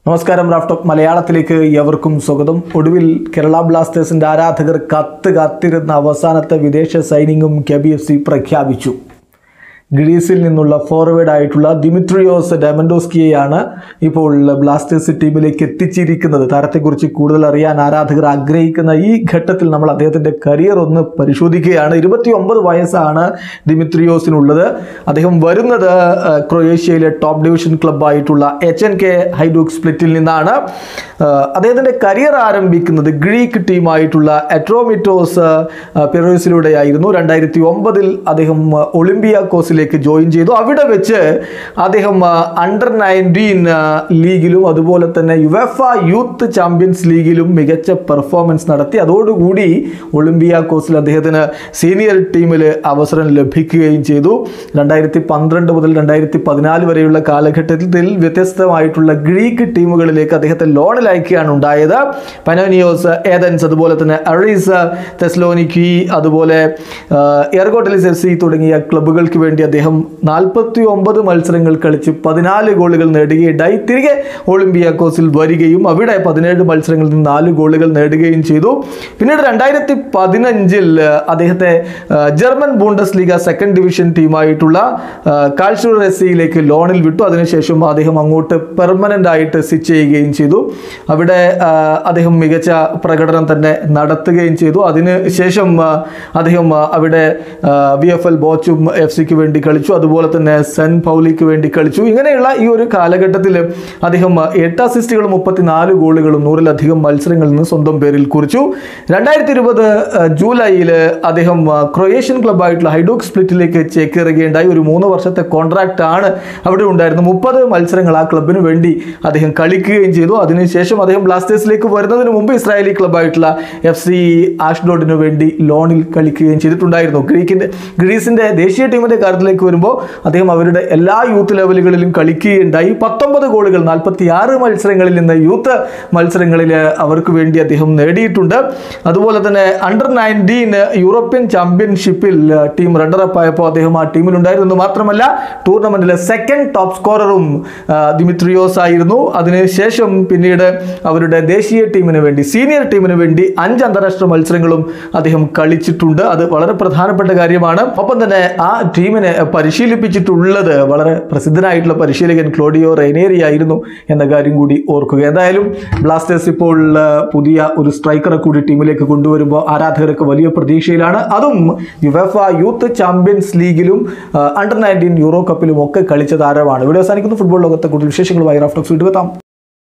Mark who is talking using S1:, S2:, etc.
S1: നമസ്കാരം റാഫ്റ്റോപ്പ് മലയാളത്തിലേക്ക് എവർക്കും സ്വാഗതം ഒടുവിൽ കേരള ബ്ലാസ്റ്റേഴ്സിന്റെ ആരാധകർ കത്ത് കാത്തിരുന്ന അവസാനത്തെ വിദേശ സൈനിങ്ങും കെ ബി എഫ് സി പ്രഖ്യാപിച്ചു ഗ്രീസിൽ നിന്നുള്ള ഫോർവേഡ് ആയിട്ടുള്ള ദിമിത്രിയോസ് ഡയമൻഡോസ്കിയെയാണ് ഇപ്പോൾ ബ്ലാസ്റ്റേഴ്സ് ടീമിലേക്ക് എത്തിച്ചിരിക്കുന്നത് താരത്തെക്കുറിച്ച് കൂടുതൽ അറിയാൻ ആരാധകർ ആഗ്രഹിക്കുന്ന ഈ ഘട്ടത്തിൽ നമ്മൾ അദ്ദേഹത്തിൻ്റെ കരിയർ ഒന്ന് പരിശോധിക്കുകയാണ് ഇരുപത്തി ഒമ്പത് വയസ്സാണ് ദിമിത്രിയോസിനുള്ളത് അദ്ദേഹം വരുന്നത് ആ, ക്രൊയേഷ്യയിലെ ടോപ്പ് ഡിവിഷൻ ക്ലബ്ബായിട്ടുള്ള എച്ച് എൻ കെ ഹൈഡൂക്ക് സ്പ്ലിറ്റിൽ നിന്നാണ് ആ, അദ്ദേഹത്തിൻ്റെ കരിയർ ആരംഭിക്കുന്നത് ഗ്രീക്ക് ടീമായിട്ടുള്ള എട്രോമിറ്റോസ് പെറോസിലൂടെയായിരുന്നു രണ്ടായിരത്തി ഒമ്പതിൽ അദ്ദേഹം ആ, ഒളിമ്പിയാക്കോസിലേക്ക് ജോയിൻ ചെയ്തു അവിടെ വെച്ച് അദ്ദേഹം അണ്ടർ നയൻറ്റീൻ ലീഗിലും അതുപോലെ തന്നെ യുവഫ യൂത്ത് ചാമ്പ്യൻസ് ലീഗിലും മികച്ച പെർഫോമൻസ് നടത്തി അതോടുകൂടി ഒളിമ്പിയാക്കോസിൽ അദ്ദേഹത്തിന് സീനിയർ ടീമിൽ അവസരം ലഭിക്കുകയും ചെയ്തു രണ്ടായിരത്തി പന്ത്രണ്ട് മുതൽ രണ്ടായിരത്തി പതിനാല് വരെയുള്ള കാലഘട്ടത്തിൽ വ്യത്യസ്തമായിട്ടുള്ള ഗ്രീക്ക് ടീമുകളിലേക്ക് അദ്ദേഹത്തെ ലോണിൽ അയക്കുകയാണ് ഉണ്ടായത് പനോനിയോസ് ഏതൻസ് അതുപോലെ തന്നെ അറീസ് തെസ്ലോനിക്കി അതുപോലെ എയർകോട്ടലിസ് എഫ് സി തുടങ്ങിയ ക്ലബ്ബുകൾക്ക് വേണ്ടി അദ്ദേഹം നാൽപ്പത്തി ഒമ്പത് മത്സരങ്ങൾ കളിച്ച് പതിനാല് ഗോളുകൾ നേടുകയുണ്ടായി തിരികെ ഒളിമ്പിയാക്കോസിൽ വരികയും അവിടെ പതിനേഴ് മത്സരങ്ങളിൽ നിന്ന് നാല് ഗോളുകൾ നേടുകയും ചെയ്തു പിന്നീട് രണ്ടായിരത്തി പതിനഞ്ചിൽ അദ്ദേഹത്തെ ആ, German Bundesliga second division ടീമായിട്ടുള്ള കാൾഷൂർ എസ് സിയിലേക്ക് ലോണിൽ വിട്ടു അതിനുശേഷം അദ്ദേഹം അങ്ങോട്ട് പെർമനൻ്റ് ആയിട്ട് സ്വിച്ച് ചെയ്യുകയും ചെയ്തു അവിടെ ആ, അദ്ദേഹം മികച്ച പ്രകടനം തന്നെ നടത്തുകയും ചെയ്തു അതിനുശേഷം ആ, അദ്ദേഹം ആ, അവിടെ V F L Bochum F സിക്ക് വേണ്ടി കളിച്ചു അതുപോലെ തന്നെ സെൻ പൗലിക്ക് വേണ്ടി കളിച്ചു ഇങ്ങനെയുള്ള ഈ ഒരു കാലഘട്ടത്തിൽ അദ്ദേഹം ആ, എട്ട് അസിസ്റ്റുകളും മുപ്പത്തിനാല് ഗോളുകളും നൂറിലധികം മത്സരങ്ങളിൽ നിന്ന് സ്വന്തം പേരിൽ കുറിച്ചു രണ്ടായിരത്തി ഇരുപത് ജൂലൈയിൽ അദ്ദേഹം ആ, ക്രൊയേഷ്യൻ ക്ലബ്ബായിട്ടുള്ള ഹൈഡോക് സ്പ്ലിറ്റിലേക്ക് ചേക്കേറുകയുണ്ടായി ഒരു മൂന്ന് വർഷത്തെ കോൺട്രാക്റ്റ് ആണ് അവിടെ ഉണ്ടായിരുന്നത് മുപ്പത് മത്സരങ്ങൾ ആ ക്ലബിന് വേണ്ടി അദ്ദേഹം കളിക്കുകയും ചെയ്തു അതിനുശേഷം അദ്ദേഹം ബ്ലാസ്റ്റേഴ്സിലേക്ക് വരുന്നതിന് മുമ്പ് ഇസ്രായേലി ക്ലബ്ബായിട്ടുള്ള എഫ് സി ആഷ്ഡോഡിന് വേണ്ടി ലോണിൽ കളിക്കുകയും ചെയ്തിട്ടുണ്ടായിരുന്നു ഗ്രീക്കിൻ്റെ ഗ്രീസിൻ്റെ ദേശീയ ടീമിൻ്റെ കാര്യത്തിലേക്ക് വരുമ്പോൾ അദ്ദേഹം അവരുടെ എല്ലാ യൂത്ത് ലെവലുകളിലും കളിക്കുകയുണ്ടായി പത്തൊമ്പത് ഗോളുകൾ നാൽപ്പത്തി ആറ് മത്സരങ്ങളിൽ നിന്ന് യൂത്ത് മത്സരങ്ങളിൽ അവർക്ക് വേണ്ടി അദ്ദേഹം നേടിയിട്ടുണ്ട് അതുപോലെ തന്നെ അണ്ടർ നയൻറ്റീൻ യൂറോപ്യൻ ചാമ്പ്യൻഷിപ്പിൽ ടീം റണ്ണറപ്പ് ആയപ്പോൾ അദ്ദേഹം ആ ടീമിലുണ്ടായിരുന്നു മാത്രമല്ല ടൂർണമെന്റിലെ സെക്കൻഡ് ടോപ്പ് സ്കോററും ആ, ദിമിത്രിയോസ് ആയിരുന്നു അതിനുശേഷം പിന്നീട് അവരുടെ ദേശീയ ടീമിന് വേണ്ടി സീനിയർ ടീമിന് വേണ്ടി അഞ്ച് അന്താരാഷ്ട്ര മത്സരങ്ങളും അദ്ദേഹം കളിച്ചിട്ടുണ്ട് അത് വളരെ പ്രധാനപ്പെട്ട കാര്യമാണ് ഒപ്പം തന്നെ ആ ടീമിനെ പരിശീലിപ്പിച്ചിട്ടുള്ളത് വളരെ പ്രസിദ്ധനായിട്ടുള്ള പരിശീലകൻ ക്ലോഡിയോ റെയ്നേരി ആയിരുന്നു എന്ന കാര്യം കൂടി ഓർക്കുക എന്തായാലും ബ്ലാസ്റ്റേഴ്സ് ഇപ്പോൾ ആ, പുതിയ ഒരു സ്ട്രൈക്കറെ കൂടി ടീമിലേക്ക് കൊണ്ടുവരുമ്പോൾ ആരാധകർക്ക് വലിയ പ്രതീക്ഷയിലാണ് അതും യുവഫ യൂത്ത് ചാമ്പ്യൻസ് ലീഗിലും അണ്ടർ നയൻറ്റീൻ യൂറോ കപ്പിലും ഒക്കെ കളിച്ച താരമാണ് ഇവിടെ അവസാനിക്കുന്ന ഫുട്ബോൾ ലോകത്തെ കൂടുതൽ വിശേഷങ്ങളുമായി റാഫ്റ്റോക്സ് വീണ്ടും എത്താം